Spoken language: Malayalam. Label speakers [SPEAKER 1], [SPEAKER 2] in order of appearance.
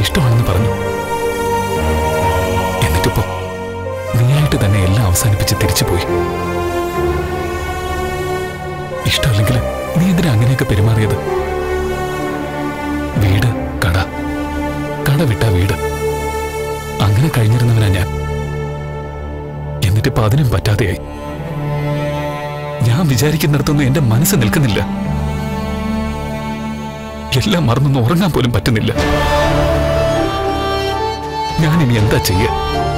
[SPEAKER 1] ഇഷ്ടമാണെന്ന് പറഞ്ഞു എന്നിട്ടിപ്പോ നീയായിട്ട് തന്നെ എല്ലാം അവസാനിപ്പിച്ച് തിരിച്ചുപോയി ഇഷ്ടമല്ലെങ്കിൽ നീ എന്തിനാ അങ്ങനെയൊക്കെ പെരുമാറിയത് വീട് കട കട വിട്ട വീട് അങ്ങനെ കഴിഞ്ഞിരുന്നവനാ ഞാൻ എന്നിട്ടിപ്പോ അതിനും പറ്റാതെയായി ഞാൻ വിചാരിക്കുന്നിടത്തൊന്നും എന്റെ മനസ്സ് നിൽക്കുന്നില്ല എല്ലാം മറന്നൊന്നും ഉറങ്ങാൻ പോലും പറ്റുന്നില്ല ഞാനിനി എന്താ ചെയ്യുക